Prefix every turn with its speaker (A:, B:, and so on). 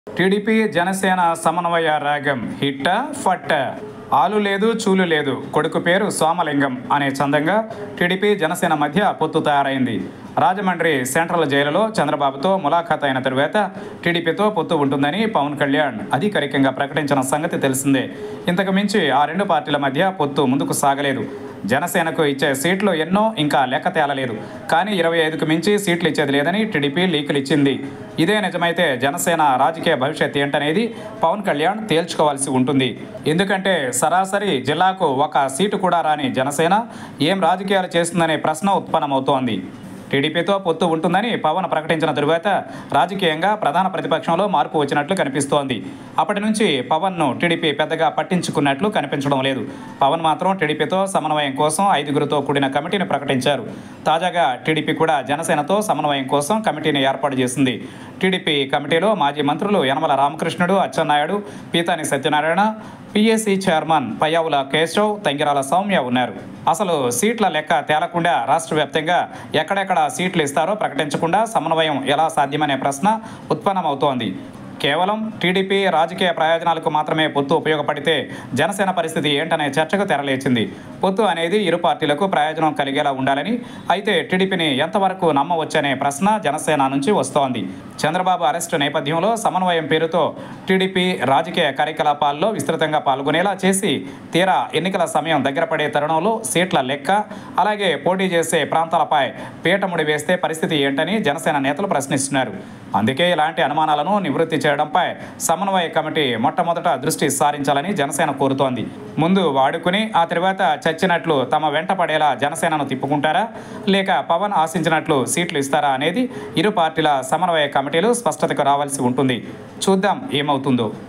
A: TDP Janasena సమన్వయ రాగం హిట్ట ఫట్ట ఆలు లేదు చూలు లేదు కొడుకు పేరు సోమలింగం అనే చందంగా టీడీపీ జనసేన మధ్య పొత్తు తయారైంది రాజమండ్రి సెంట్రల్ జైలులో చంద్రబాబుతో ములాఖాత్ అయిన తరువాత టీడీపీతో పొత్తు ఉంటుందని పవన్ కళ్యాణ్ అధికారికంగా ప్రకటించిన సంగతి తెలిసిందే ఇంతకు మించి ఆ రెండు పార్టీల మధ్య పొత్తు ముందుకు సాగలేదు జనసేనకు ఇచ్చే సీట్లు ఎన్నో ఇంకా లెక్క తేలలేదు కానీ ఇరవై ఐదుకు మించి సీట్లు ఇచ్చేది లేదని టీడీపీ లీకులు ఇచ్చింది ఇదే నిజమైతే జనసేన రాజకీయ భవిష్యత్ ఏంటనేది పవన్ కళ్యాణ్ తేల్చుకోవాల్సి ఉంటుంది ఎందుకంటే సరాసరి జిల్లాకు ఒక సీటు కూడా రాని జనసేన ఏం రాజకీయాలు చేస్తుందనే ప్రశ్న ఉత్పన్నమవుతోంది టీడీపీతో పొత్తు ఉంటుందని పవన్ ప్రకటించిన తరువాత రాజకీయంగా ప్రధాన ప్రతిపక్షంలో మార్పు వచ్చినట్లు కనిపిస్తోంది అప్పటి నుంచి పవన్ను టీడీపీ పెద్దగా పట్టించుకున్నట్లు కనిపించడం లేదు పవన్ మాత్రం టీడీపీతో సమన్వయం కోసం ఐదుగురితో కూడిన కమిటీని ప్రకటించారు తాజాగా టీడీపీ కూడా జనసేనతో సమన్వయం కోసం కమిటీని ఏర్పాటు చేసింది టీడీపీ కమిటీలో మాజీ మంత్రులు యనమల రామకృష్ణుడు అచ్చెన్నాయుడు పీతాని సత్యనారాయణ పిఎస్సి చైర్మన్ పయ్యావుల కేశవ్ తంగిరాల సౌమ్య ఉన్నారు అసలు సీట్ల లెక్క తేలకుండా రాష్ట్ర వ్యాప్తంగా ఎక్కడెక్కడ సీట్లు ఇస్తారో ప్రకటించకుండా సమన్వయం ఎలా సాధ్యమనే ప్రశ్న ఉత్పన్నమవుతోంది కేవలం టీడీపీ రాజకీయ ప్రయోజనాలకు మాత్రమే పొత్తు ఉపయోగపడితే జనసేన పరిస్థితి ఏంటనే చర్చకు తెరలేచింది పొత్తు అనేది ఇరు పార్టీలకు ప్రయోజనం కలిగేలా ఉండాలని అయితే టీడీపీని ఎంతవరకు నమ్మవచ్చనే ప్రశ్న జనసేన నుంచి వస్తోంది చంద్రబాబు అరెస్టు నేపథ్యంలో సమన్వయం పేరుతో టీడీపీ రాజకీయ కార్యకలాపాల్లో విస్తృతంగా పాల్గొనేలా చేసి తీరా ఎన్నికల సమయం దగ్గర పడే తరుణంలో సీట్ల లెక్క అలాగే పోటీ చేసే ప్రాంతాలపై పీటముడి వేస్తే పరిస్థితి ఏంటని జనసేన నేతలు ప్రశ్నిస్తున్నారు అందుకే ఇలాంటి అనుమానాలను నివృత్తి చేయడంపై సమన్వయ కమిటీ మొట్టమొదట దృష్టి సారించాలని జనసేన కోరుతోంది ముందు వాడుకుని ఆ తర్వాత చచ్చినట్లు తమ వెంట పడేలా జనసేనను తిప్పుకుంటారా లేక పవన్ ఆశించినట్లు సీట్లు ఇస్తారా అనేది ఇరు పార్టీల సమన్వయ కమిటీలు స్పష్టతకు రావాల్సి ఉంటుంది చూద్దాం ఏమవుతుందో